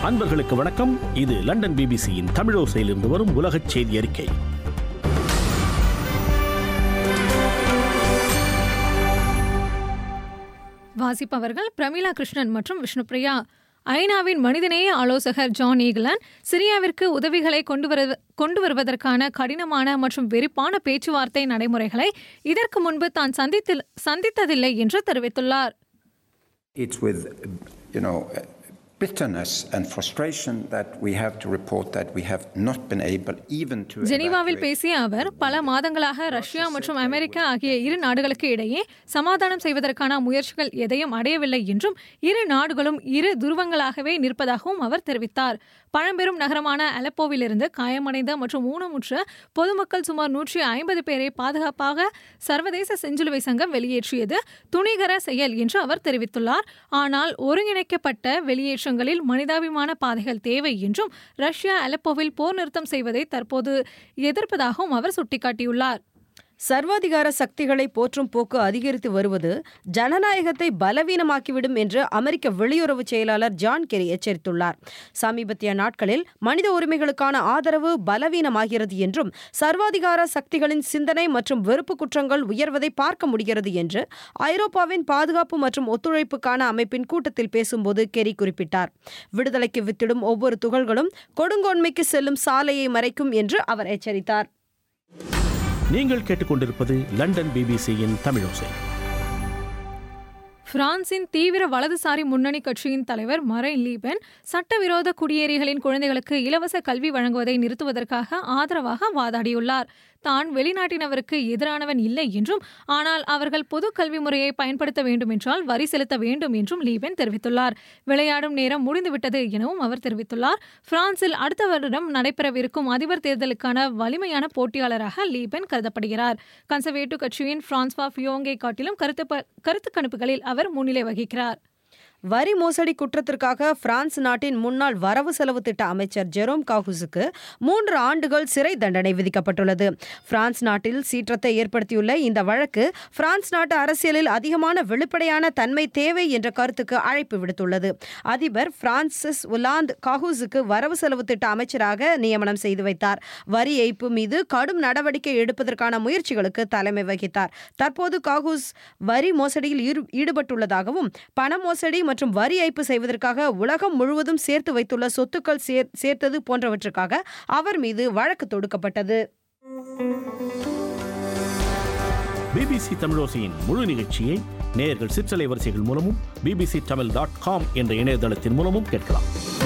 அன்பர்களுக்கு வணக்கம் இது லண்டன் பிபிசியின் தமிழோசையிலிருந்து வரும் உலகச் செய்தி அறிக்கை வாசிப்பவர்கள் பிரமிளா கிருஷ்ணன் மற்றும் விஷ்ணுபிரியா ஐநாவின் மனிதநேய ஆலோசகர் ஜான் ஈகலன் சிரியாவிற்கு உதவிகளை கொண்டு வரு கொண்டு வருவதற்கான கடினமான மற்றும் வெறுப்பான பேச்சுவார்த்தை நடைமுறைகளை இதற்கு முன்பு தான் சந்தித்தில் சந்தித்ததில்லை என்று தெரிவித்துள்ளார் It's with, you know, bitterness and frustration that we have to report that we have not been able even to. ஜெனீவாவில் evacuate பேசிய அவர் பல மாதங்களாக ரஷ்யா மற்றும் அமெரிக்கா ஆகிய இரு நாடுகளுக்கு இடையே சமாதானம் செய்வதற்கான முயற்சிகள் எதையும் அடையவில்லை என்றும் இரு நாடுகளும் இரு துருவங்களாகவே நிற்பதாகவும் அவர் தெரிவித்தார் பழம்பெரும் நகரமான அலப்போவிலிருந்து காயமடைந்த மற்றும் ஊனமுற்ற பொதுமக்கள் சுமார் நூற்றி ஐம்பது பேரை பாதுகாப்பாக சர்வதேச செஞ்சிலுவை சங்கம் வெளியேற்றியது துணிகர செயல் என்று அவர் தெரிவித்துள்ளார் ஆனால் ஒருங்கிணைக்கப்பட்ட வெளியேற்றங்களில் மனிதாபிமான பாதைகள் தேவை என்றும் ரஷ்யா அலப்போவில் போர் நிறுத்தம் செய்வதை தற்போது எதிர்ப்பதாகவும் அவர் சுட்டிக்காட்டியுள்ளார் சர்வாதிகார சக்திகளை போற்றும் போக்கு அதிகரித்து வருவது ஜனநாயகத்தை பலவீனமாக்கிவிடும் என்று அமெரிக்க வெளியுறவு செயலாளர் ஜான் கெரி எச்சரித்துள்ளார் சமீபத்திய நாட்களில் மனித உரிமைகளுக்கான ஆதரவு பலவீனமாகிறது என்றும் சர்வாதிகார சக்திகளின் சிந்தனை மற்றும் வெறுப்பு குற்றங்கள் உயர்வதை பார்க்க முடிகிறது என்று ஐரோப்பாவின் பாதுகாப்பு மற்றும் ஒத்துழைப்புக்கான அமைப்பின் கூட்டத்தில் பேசும்போது கெரி குறிப்பிட்டார் விடுதலைக்கு வித்திடும் ஒவ்வொரு துகள்களும் கொடுங்கோன்மைக்கு செல்லும் சாலையை மறைக்கும் என்று அவர் எச்சரித்தார் நீங்கள் கேட்டுக்கொண்டிருப்பது லண்டன் பிபிசியின் தமிழோசை பிரான்சின் தீவிர வலதுசாரி முன்னணி கட்சியின் தலைவர் மரைன் லீபென் சட்டவிரோத குடியேறிகளின் குழந்தைகளுக்கு இலவச கல்வி வழங்குவதை நிறுத்துவதற்காக ஆதரவாக வாதாடியுள்ளார் தான் வெளிநாட்டினவருக்கு எதிரானவன் இல்லை என்றும் ஆனால் அவர்கள் பொது கல்வி முறையை பயன்படுத்த வேண்டும் என்றால் வரி செலுத்த வேண்டும் என்றும் லீபென் தெரிவித்துள்ளார் விளையாடும் நேரம் முடிந்துவிட்டது எனவும் அவர் தெரிவித்துள்ளார் பிரான்சில் அடுத்த வருடம் நடைபெறவிருக்கும் அதிபர் தேர்தலுக்கான வலிமையான போட்டியாளராக லீபென் கருதப்படுகிறார் கன்சர்வேட்டிவ் கட்சியின் பிரான்ஸ்வா ஃபியோங்கை காட்டிலும் கருத்து ப- கருத்து கணிப்புகளில் அவர் முன்னிலை வகிக்கிறார் வரி மோசடி குற்றத்திற்காக பிரான்ஸ் நாட்டின் முன்னாள் வரவு செலவு திட்ட அமைச்சர் ஜெரோம் காகுஸுக்கு மூன்று ஆண்டுகள் சிறை தண்டனை விதிக்கப்பட்டுள்ளது பிரான்ஸ் நாட்டில் சீற்றத்தை ஏற்படுத்தியுள்ள இந்த வழக்கு பிரான்ஸ் நாட்டு அரசியலில் அதிகமான வெளிப்படையான தன்மை தேவை என்ற கருத்துக்கு அழைப்பு விடுத்துள்ளது அதிபர் பிரான்சிஸ் உலாந்து காகுஸுக்கு வரவு செலவு திட்ட அமைச்சராக நியமனம் செய்து வைத்தார் வரி ஏய்ப்பு மீது கடும் நடவடிக்கை எடுப்பதற்கான முயற்சிகளுக்கு தலைமை வகித்தார் தற்போது காகூஸ் வரி மோசடியில் ஈடு- ஈடுபட்டுள்ளதாகவும் பண மோசடி மற்றும் வரி ஏய்ப்பு செய்வதற்காக உலகம் முழுவதும் சேர்த்து வைத்துள்ள சொத்துக்கள் சேர்- சேர்த்தது போன்றவற்றுக்காக அவர் மீது வழக்கு தொடுக்கப்பட்டது பிபிசி தமிழோசையின் முழு நிகழ்ச்சியை நேயர்கள் சிற்றலை வரிசைகள் மூலமும் பிபிசி தமிழ் டாட் காம் என்ற இணையதளத்தின் மூலமும் கேட்கலாம்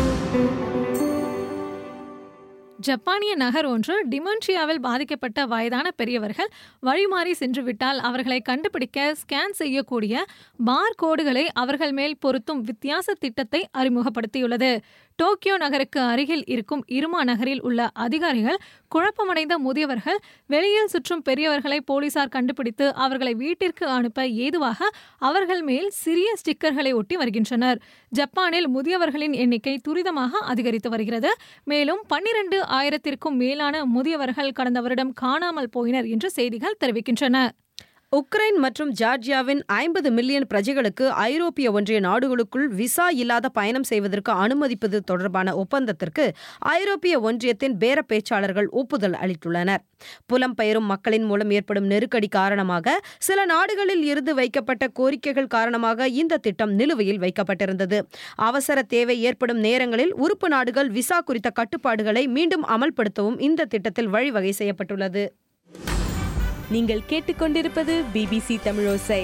ஜப்பானிய நகர் ஒன்று டிமென்ஷியாவில் பாதிக்கப்பட்ட வயதான பெரியவர்கள் வழிமாறி சென்றுவிட்டால் அவர்களை கண்டுபிடிக்க ஸ்கேன் செய்யக்கூடிய பார் கோடுகளை அவர்கள் மேல் பொருத்தும் வித்தியாச திட்டத்தை அறிமுகப்படுத்தியுள்ளது டோக்கியோ நகருக்கு அருகில் இருக்கும் இருமா நகரில் உள்ள அதிகாரிகள் குழப்பமடைந்த முதியவர்கள் வெளியில் சுற்றும் பெரியவர்களை போலீசார் கண்டுபிடித்து அவர்களை வீட்டிற்கு அனுப்ப ஏதுவாக அவர்கள் மேல் சிறிய ஸ்டிக்கர்களை ஒட்டி வருகின்றனர் ஜப்பானில் முதியவர்களின் எண்ணிக்கை துரிதமாக அதிகரித்து வருகிறது மேலும் பன்னிரண்டு ஆயிரத்திற்கும் மேலான முதியவர்கள் கடந்த வருடம் காணாமல் போயினர் என்று செய்திகள் தெரிவிக்கின்றன உக்ரைன் மற்றும் ஜார்ஜியாவின் ஐம்பது மில்லியன் பிரஜைகளுக்கு ஐரோப்பிய ஒன்றிய நாடுகளுக்குள் விசா இல்லாத பயணம் செய்வதற்கு அனுமதிப்பது தொடர்பான ஒப்பந்தத்திற்கு ஐரோப்பிய ஒன்றியத்தின் பேர பேச்சாளர்கள் ஒப்புதல் அளித்துள்ளனர் புலம்பெயரும் மக்களின் மூலம் ஏற்படும் நெருக்கடி காரணமாக சில நாடுகளில் இருந்து வைக்கப்பட்ட கோரிக்கைகள் காரணமாக இந்த திட்டம் நிலுவையில் வைக்கப்பட்டிருந்தது அவசர தேவை ஏற்படும் நேரங்களில் உறுப்பு நாடுகள் விசா குறித்த கட்டுப்பாடுகளை மீண்டும் அமல்படுத்தவும் இந்த திட்டத்தில் வழிவகை செய்யப்பட்டுள்ளது நீங்கள் கேட்டுக்கொண்டிருப்பது பிபிசி தமிழோசை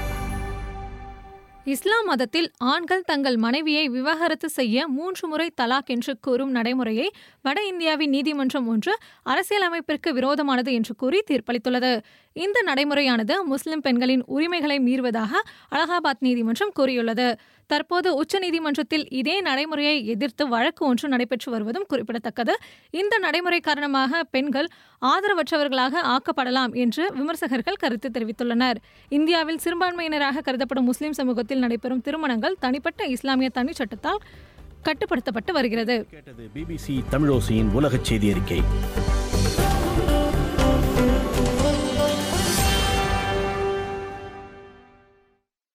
இஸ்லாம் மதத்தில் ஆண்கள் தங்கள் மனைவியை விவாகரத்து செய்ய மூன்று முறை தலாக் என்று கூறும் நடைமுறையை வட இந்தியாவின் நீதிமன்றம் ஒன்று அரசியலமைப்பிற்கு விரோதமானது என்று கூறி தீர்ப்பளித்துள்ளது இந்த நடைமுறையானது முஸ்லிம் பெண்களின் உரிமைகளை மீறுவதாக அலகாபாத் நீதிமன்றம் கூறியுள்ளது தற்போது உச்சநீதிமன்றத்தில் இதே நடைமுறையை எதிர்த்து வழக்கு ஒன்று நடைபெற்று வருவதும் குறிப்பிடத்தக்கது இந்த நடைமுறை காரணமாக பெண்கள் ஆதரவற்றவர்களாக ஆக்கப்படலாம் என்று விமர்சகர்கள் கருத்து தெரிவித்துள்ளனர் இந்தியாவில் சிறுபான்மையினராக கருதப்படும் முஸ்லிம் சமூகத்தில் நடைபெறும் திருமணங்கள் தனிப்பட்ட இஸ்லாமிய தனிச்சட்டத்தால் கட்டுப்படுத்தப்பட்டு வருகிறது கேட்டது பிபிசி தமிழோசையின் உலகச் செய்தி அறிக்கை